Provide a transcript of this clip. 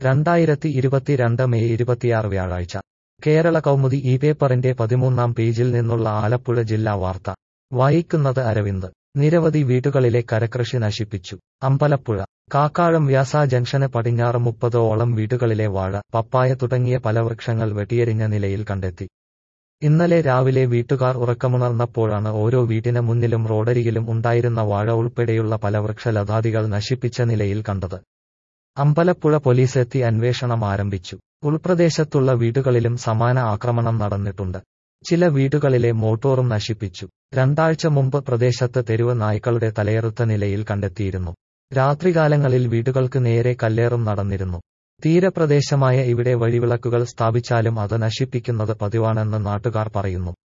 രണ്ടായിരത്തി ഇരുപത്തിരണ്ട് മെയ് ഇരുപത്തിയാറ് വ്യാഴാഴ്ച കേരള കൗമുദി ഈ പേപ്പറിന്റെ പതിമൂന്നാം പേജിൽ നിന്നുള്ള ആലപ്പുഴ ജില്ലാ വാർത്ത വായിക്കുന്നത് അരവിന്ദ് നിരവധി വീടുകളിലെ കരകൃഷി നശിപ്പിച്ചു അമ്പലപ്പുഴ കാക്കാഴം വ്യാസ ജംഗ്ഷന് പടിഞ്ഞാറ് മുപ്പതോളം വീടുകളിലെ വാഴ പപ്പായ തുടങ്ങിയ ഫലവൃക്ഷങ്ങൾ വെട്ടിയെരിഞ്ഞ നിലയിൽ കണ്ടെത്തി ഇന്നലെ രാവിലെ വീട്ടുകാർ ഉറക്കമുണർന്നപ്പോഴാണ് ഓരോ വീട്ടിന് മുന്നിലും റോഡരികിലും ഉണ്ടായിരുന്ന വാഴ ഉൾപ്പെടെയുള്ള ഫലവൃക്ഷ ലതാദികൾ നശിപ്പിച്ച നിലയിൽ കണ്ടത് അമ്പലപ്പുഴ പോലീസ് എത്തി അന്വേഷണം ആരംഭിച്ചു ഉൾപ്രദേശത്തുള്ള വീടുകളിലും സമാന ആക്രമണം നടന്നിട്ടുണ്ട് ചില വീടുകളിലെ മോട്ടോറും നശിപ്പിച്ചു രണ്ടാഴ്ച മുമ്പ് പ്രദേശത്ത് തെരുവ് നായ്ക്കളുടെ തലയെറുത്ത നിലയിൽ കണ്ടെത്തിയിരുന്നു രാത്രികാലങ്ങളിൽ വീടുകൾക്ക് നേരെ കല്ലേറും നടന്നിരുന്നു തീരപ്രദേശമായ ഇവിടെ വഴിവിളക്കുകൾ സ്ഥാപിച്ചാലും അത് നശിപ്പിക്കുന്നത് പതിവാണെന്ന് നാട്ടുകാർ പറയുന്നു